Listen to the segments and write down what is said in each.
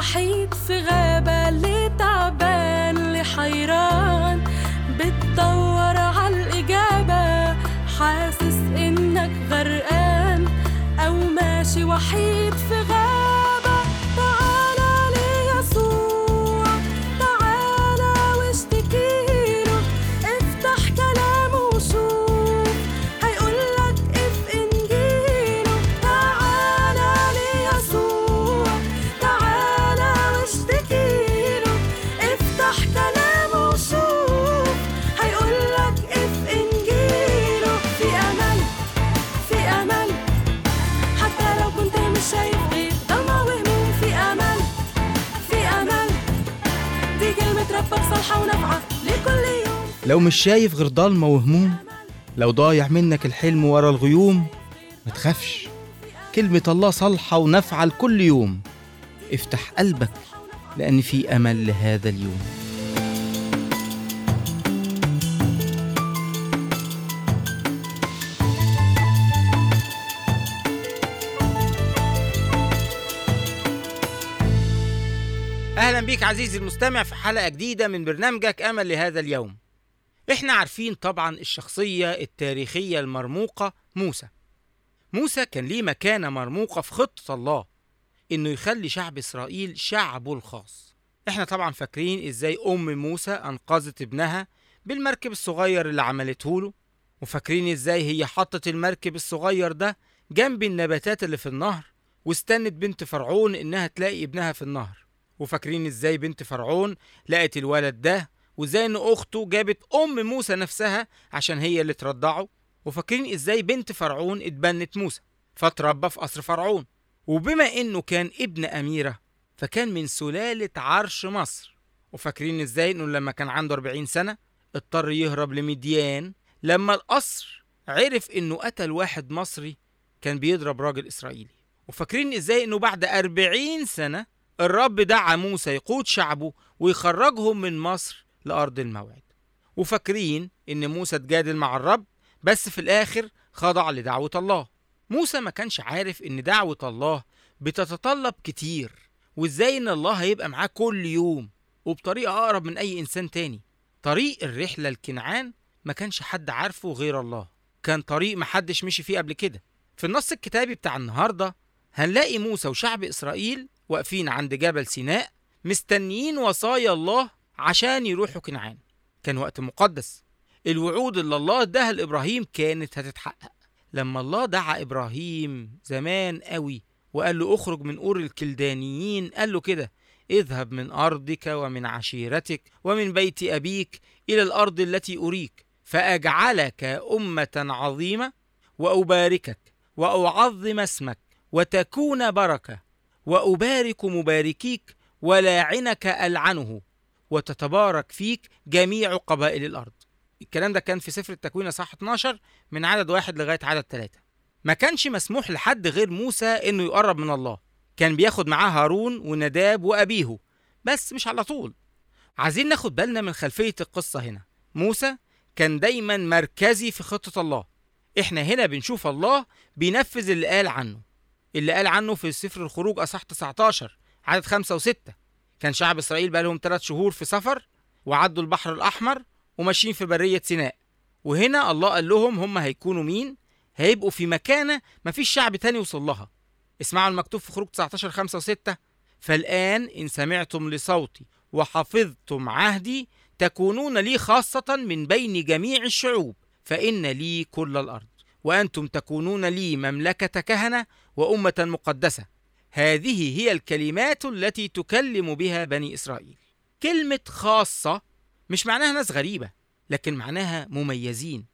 وحيد في غابة اللي تعبان اللي حيران بتدور عالإجابة حاسس إنك غرقان أو ماشي وحيد في غابة تعالى ليسوع تعالى واشتكيله افتح كلامه وشوف هيقولك اف انجيله تعالى ليسوع تعالى واشتكيله افتح كلامه وشوف هيقولك اف انجيله في امل في امل حتى لو كنت مش شايف غير ضلمة وهموم في امل في امل دي كلمة ربك صالحة ونافعة لكل يوم لو مش شايف غير ضلمة وهموم لو ضايع منك الحلم ورا الغيوم ما تخافش كلمة الله صالحة ونافعة لكل يوم افتح قلبك لأن في أمل لهذا اليوم أهلا بيك عزيزي المستمع في حلقة جديدة من برنامجك أمل لهذا اليوم احنا عارفين طبعا الشخصية التاريخية المرموقة موسى موسى كان ليه مكانة مرموقة في خطة الله انه يخلي شعب اسرائيل شعبه الخاص احنا طبعا فاكرين ازاي ام موسى انقذت ابنها بالمركب الصغير اللي عملته له وفاكرين ازاي هي حطت المركب الصغير ده جنب النباتات اللي في النهر واستنت بنت فرعون انها تلاقي ابنها في النهر وفاكرين ازاي بنت فرعون لقت الولد ده وازاي ان اخته جابت ام موسى نفسها عشان هي اللي ترضعه وفاكرين ازاي بنت فرعون اتبنت موسى فتربى في قصر فرعون وبما انه كان ابن اميره فكان من سلاله عرش مصر وفاكرين ازاي انه لما كان عنده 40 سنه اضطر يهرب لمديان لما القصر عرف انه قتل واحد مصري كان بيضرب راجل اسرائيلي وفاكرين ازاي انه بعد 40 سنه الرب دعا موسى يقود شعبه ويخرجهم من مصر لارض الموعد وفاكرين ان موسى اتجادل مع الرب بس في الاخر خضع لدعوه الله موسى ما كانش عارف ان دعوه الله بتتطلب كتير وازاي ان الله هيبقى معاه كل يوم وبطريقه اقرب من اي انسان تاني طريق الرحله لكنعان ما كانش حد عارفه غير الله كان طريق محدش مشي فيه قبل كده في النص الكتابي بتاع النهارده هنلاقي موسى وشعب اسرائيل واقفين عند جبل سيناء مستنيين وصايا الله عشان يروحوا كنعان كان وقت مقدس الوعود اللي الله اداها لابراهيم كانت هتتحقق لما الله دعا ابراهيم زمان قوي وقال له اخرج من اور الكلدانيين قال له كده اذهب من ارضك ومن عشيرتك ومن بيت ابيك الى الارض التي اريك فاجعلك امه عظيمه واباركك واعظم اسمك وتكون بركه وابارك مباركيك ولاعنك العنه وتتبارك فيك جميع قبائل الارض الكلام ده كان في سفر التكوين صح 12 من عدد واحد لغايه عدد ثلاثة ما كانش مسموح لحد غير موسى انه يقرب من الله كان بياخد معاه هارون ونداب وابيه بس مش على طول عايزين ناخد بالنا من خلفيه القصه هنا موسى كان دايما مركزي في خطه الله احنا هنا بنشوف الله بينفذ اللي قال عنه اللي قال عنه في سفر الخروج اصح 19 عدد خمسة وستة كان شعب اسرائيل بقالهم ثلاث شهور في سفر وعدوا البحر الاحمر وماشيين في بريه سيناء وهنا الله قال لهم هم هيكونوا مين هيبقوا في مكانه مفيش شعب تاني وصل لها اسمعوا المكتوب في خروج 19 5 و6 فالآن إن سمعتم لصوتي وحفظتم عهدي تكونون لي خاصة من بين جميع الشعوب فإن لي كل الأرض وأنتم تكونون لي مملكة كهنة وأمة مقدسة هذه هي الكلمات التي تكلم بها بني إسرائيل كلمة خاصة مش معناها ناس غريبة لكن معناها مميزين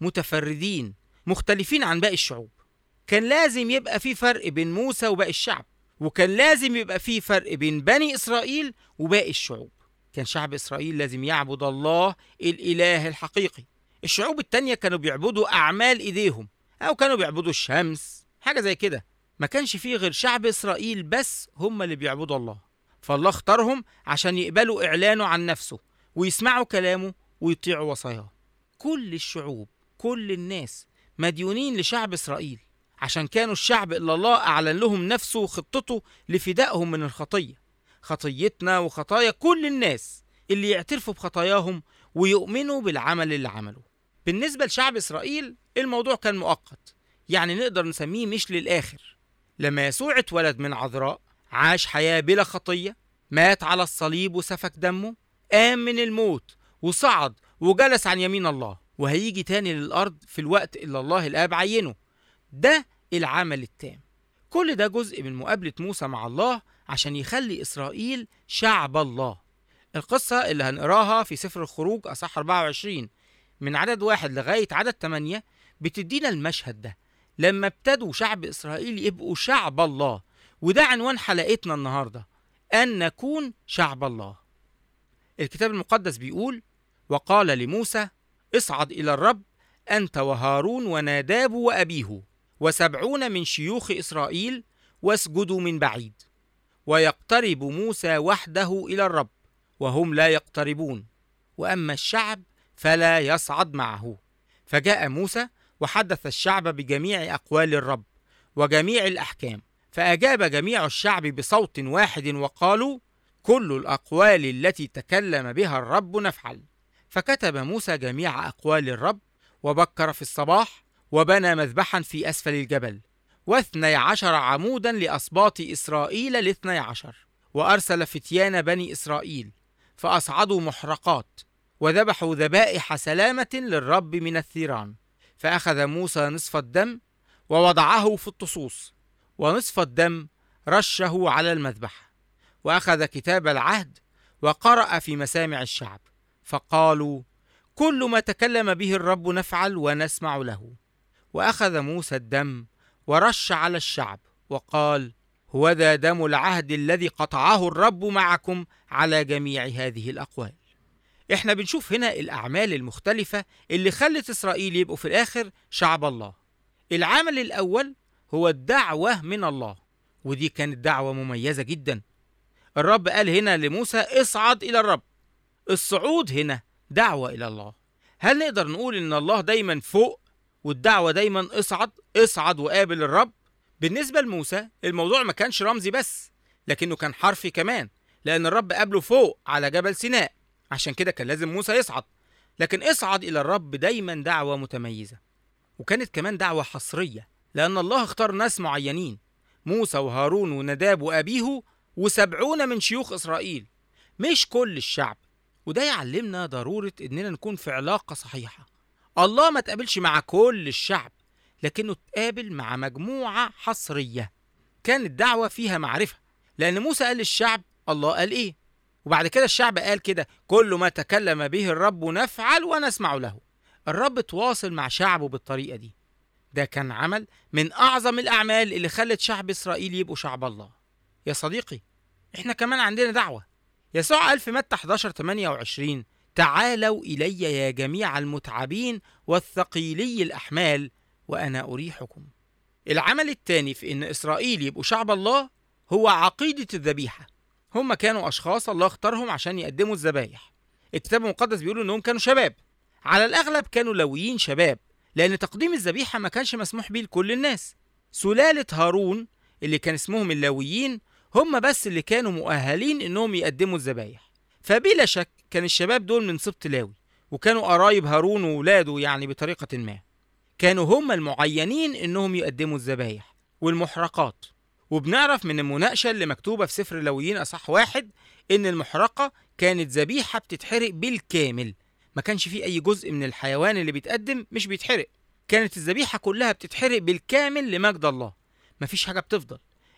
متفردين مختلفين عن باقي الشعوب كان لازم يبقى في فرق بين موسى وباقي الشعب وكان لازم يبقى في فرق بين بني إسرائيل وباقي الشعوب كان شعب إسرائيل لازم يعبد الله الإله الحقيقي الشعوب التانية كانوا بيعبدوا أعمال إيديهم أو كانوا بيعبدوا الشمس حاجة زي كده ما كانش فيه غير شعب إسرائيل بس هم اللي بيعبدوا الله فالله اختارهم عشان يقبلوا إعلانه عن نفسه ويسمعوا كلامه ويطيعوا وصاياه كل الشعوب كل الناس مديونين لشعب إسرائيل عشان كانوا الشعب اللي الله أعلن لهم نفسه وخطته لفدائهم من الخطية خطيتنا وخطايا كل الناس اللي يعترفوا بخطاياهم ويؤمنوا بالعمل اللي عمله بالنسبة لشعب إسرائيل الموضوع كان مؤقت يعني نقدر نسميه مش للآخر لما يسوع اتولد من عذراء عاش حياة بلا خطية مات على الصليب وسفك دمه قام من الموت وصعد وجلس عن يمين الله وهيجي تاني للأرض في الوقت اللي الله الآب عينه ده العمل التام كل ده جزء من مقابلة موسى مع الله عشان يخلي إسرائيل شعب الله القصة اللي هنقراها في سفر الخروج أصح 24 من عدد واحد لغاية عدد 8 بتدينا المشهد ده لما ابتدوا شعب إسرائيل يبقوا شعب الله وده عنوان حلقتنا النهاردة أن نكون شعب الله الكتاب المقدس بيقول وقال لموسى اصعد إلى الرب أنت وهارون وناداب وأبيه وسبعون من شيوخ إسرائيل واسجدوا من بعيد ويقترب موسى وحده إلى الرب وهم لا يقتربون وأما الشعب فلا يصعد معه فجاء موسى وحدث الشعب بجميع أقوال الرب وجميع الأحكام فأجاب جميع الشعب بصوت واحد وقالوا كل الأقوال التي تكلم بها الرب نفعل فكتب موسى جميع أقوال الرب وبكر في الصباح وبنى مذبحا في أسفل الجبل واثني عشر عمودا لأسباط إسرائيل الاثني عشر وأرسل فتيان بني إسرائيل فأصعدوا محرقات وذبحوا ذبائح سلامة للرب من الثيران فأخذ موسى نصف الدم ووضعه في الطصوص ونصف الدم رشه على المذبح وأخذ كتاب العهد وقرأ في مسامع الشعب فقالوا كل ما تكلم به الرب نفعل ونسمع له وأخذ موسى الدم ورش على الشعب وقال هو ذا دم العهد الذي قطعه الرب معكم على جميع هذه الأقوال احنا بنشوف هنا الأعمال المختلفة اللي خلت إسرائيل يبقوا في الآخر شعب الله العمل الأول هو الدعوة من الله ودي كانت دعوة مميزة جدا الرب قال هنا لموسى اصعد إلى الرب الصعود هنا دعوة إلى الله هل نقدر نقول إن الله دايما فوق والدعوة دايما اصعد اصعد وقابل الرب بالنسبة لموسى الموضوع ما كانش رمزي بس لكنه كان حرفي كمان لأن الرب قابله فوق على جبل سيناء عشان كده كان لازم موسى يصعد لكن اصعد إلى الرب دايما دعوة متميزة وكانت كمان دعوة حصرية لأن الله اختار ناس معينين موسى وهارون ونداب وأبيه وسبعون من شيوخ إسرائيل مش كل الشعب وده يعلمنا ضرورة إننا نكون في علاقة صحيحة الله ما تقابلش مع كل الشعب لكنه تقابل مع مجموعة حصرية كانت دعوة فيها معرفة لأن موسى قال للشعب الله قال إيه وبعد كده الشعب قال كده كل ما تكلم به الرب نفعل ونسمع له الرب تواصل مع شعبه بالطريقة دي ده كان عمل من أعظم الأعمال اللي خلت شعب إسرائيل يبقوا شعب الله يا صديقي إحنا كمان عندنا دعوة يسوع قال في متى 11 28 تعالوا إلي يا جميع المتعبين والثقيلي الأحمال وأنا أريحكم العمل الثاني في إن إسرائيل يبقوا شعب الله هو عقيدة الذبيحة هم كانوا أشخاص الله اختارهم عشان يقدموا الذبايح الكتاب المقدس بيقول إنهم كانوا شباب على الأغلب كانوا لويين شباب لأن تقديم الذبيحة ما كانش مسموح بيه لكل الناس سلالة هارون اللي كان اسمهم اللاويين هم بس اللي كانوا مؤهلين إنهم يقدموا الذبايح فبلا شك كان الشباب دول من سبط لاوي وكانوا قرايب هارون وولاده يعني بطريقة ما كانوا هم المعينين إنهم يقدموا الذبايح والمحرقات وبنعرف من المناقشة اللي مكتوبة في سفر لاويين أصح واحد إن المحرقة كانت ذبيحة بتتحرق بالكامل ما كانش فيه أي جزء من الحيوان اللي بيتقدم مش بيتحرق كانت الذبيحة كلها بتتحرق بالكامل لمجد الله مفيش حاجة بتفضل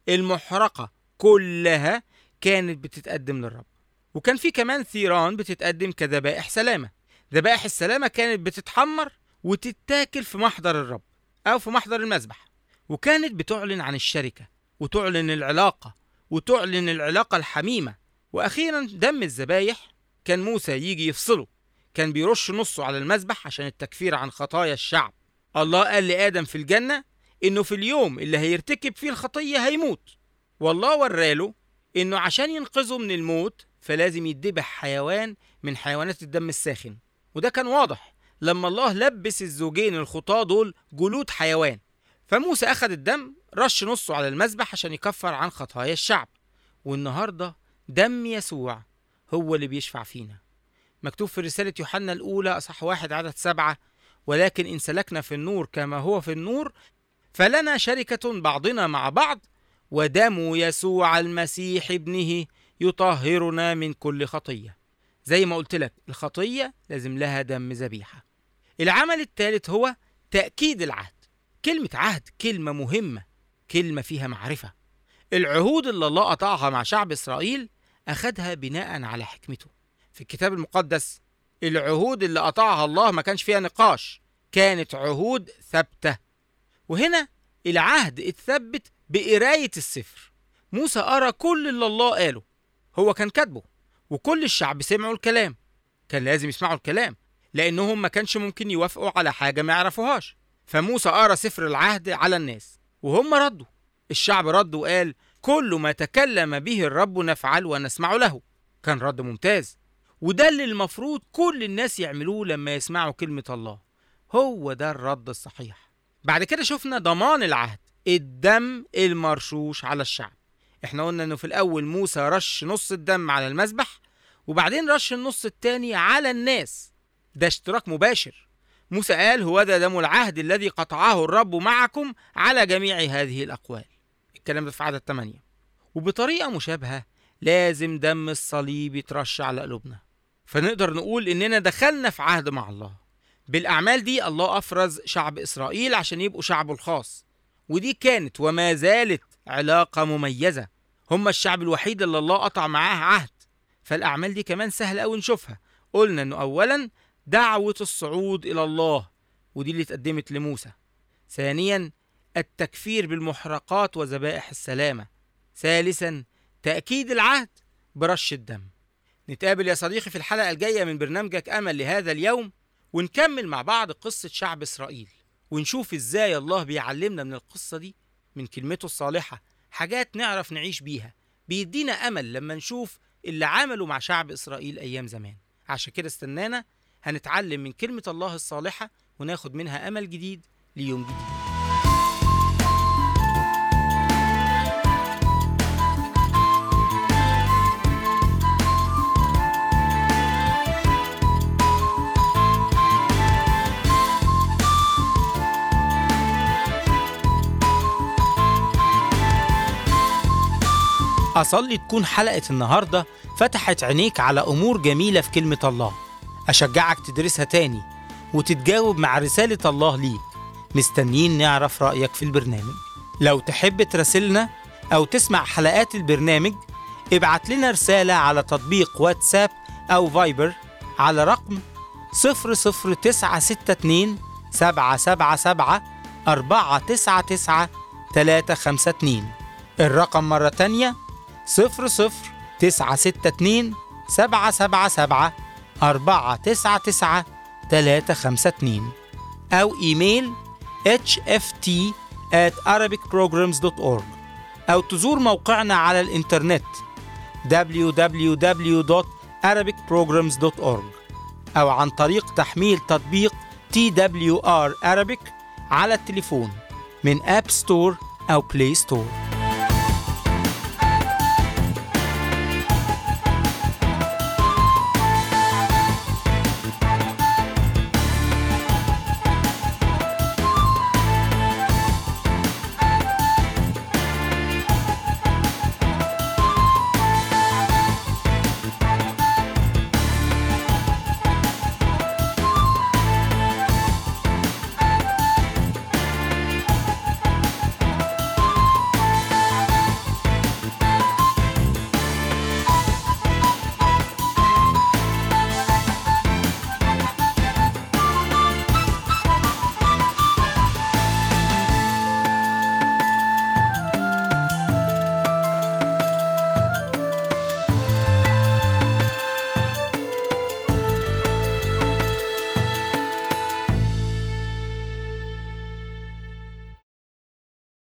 المحرقة كلها كانت بتتقدم للرب وكان في كمان ثيران بتتقدم كذبائح سلامة ذبائح السلامة كانت بتتحمر وتتاكل في محضر الرب أو في محضر المذبح وكانت بتعلن عن الشركة وتعلن العلاقة وتعلن العلاقة الحميمة وأخيرا دم الذبايح كان موسى يجي يفصله كان بيرش نصه على المذبح عشان التكفير عن خطايا الشعب الله قال لآدم في الجنة إنه في اليوم اللي هيرتكب فيه الخطية هيموت والله وراله إنه عشان ينقذه من الموت فلازم يدبح حيوان من حيوانات الدم الساخن وده كان واضح لما الله لبس الزوجين الخطاة دول جلود حيوان فموسى أخذ الدم رش نصه على المذبح عشان يكفر عن خطايا الشعب والنهاردة دم يسوع هو اللي بيشفع فينا مكتوب في رسالة يوحنا الأولى أصح واحد عدد سبعة ولكن إن سلكنا في النور كما هو في النور فلنا شركة بعضنا مع بعض ودم يسوع المسيح ابنه يطهرنا من كل خطية زي ما قلت لك الخطية لازم لها دم ذبيحة العمل الثالث هو تأكيد العهد كلمة عهد كلمة مهمة كلمة فيها معرفة العهود اللي الله قطعها مع شعب إسرائيل أخدها بناء على حكمته في الكتاب المقدس العهود اللي قطعها الله ما كانش فيها نقاش كانت عهود ثابتة وهنا العهد اتثبت بقراية السفر موسى قرا كل اللي الله قاله هو كان كاتبه وكل الشعب سمعوا الكلام كان لازم يسمعوا الكلام لأنهم ما كانش ممكن يوافقوا على حاجة ما يعرفوهاش فموسى قرا سفر العهد على الناس وهم ردوا الشعب رد وقال كل ما تكلم به الرب نفعل ونسمع له كان رد ممتاز وده اللي المفروض كل الناس يعملوه لما يسمعوا كلمة الله هو ده الرد الصحيح بعد كده شفنا ضمان العهد الدم المرشوش على الشعب احنا قلنا انه في الاول موسى رش نص الدم على المذبح وبعدين رش النص التاني على الناس ده اشتراك مباشر موسى قال هو ده دم العهد الذي قطعه الرب معكم على جميع هذه الأقوال الكلام ده في عدد 8 وبطريقة مشابهة لازم دم الصليب يترش على قلوبنا فنقدر نقول إننا دخلنا في عهد مع الله بالأعمال دي الله أفرز شعب إسرائيل عشان يبقوا شعبه الخاص ودي كانت وما زالت علاقة مميزة هم الشعب الوحيد اللي الله قطع معاه عهد فالأعمال دي كمان سهل أوي نشوفها قلنا إنه أولا دعوة الصعود إلى الله ودي اللي اتقدمت لموسى ثانيا التكفير بالمحرقات وذبائح السلامة ثالثا تأكيد العهد برش الدم نتقابل يا صديقي في الحلقة الجاية من برنامجك أمل لهذا اليوم ونكمل مع بعض قصة شعب إسرائيل ونشوف إزاي الله بيعلمنا من القصة دي من كلمته الصالحة حاجات نعرف نعيش بيها بيدينا أمل لما نشوف اللي عمله مع شعب إسرائيل أيام زمان عشان كده استنانا هنتعلم من كلمة الله الصالحة وناخد منها أمل جديد ليوم جديد أصلي تكون حلقة النهاردة فتحت عينيك على أمور جميلة في كلمة الله أشجعك تدرسها تاني وتتجاوب مع رسالة الله ليك مستنيين نعرف رأيك في البرنامج لو تحب تراسلنا أو تسمع حلقات البرنامج ابعت لنا رسالة على تطبيق واتساب أو فايبر على رقم 00962 777 499 352 الرقم مرة تانية 00962 777 499 352 أو إيميل hft at arabicprograms.org أو تزور موقعنا على الإنترنت www.arabicprograms.org أو عن طريق تحميل تطبيق TWR Arabic على التليفون من أب ستور أو بلاي ستور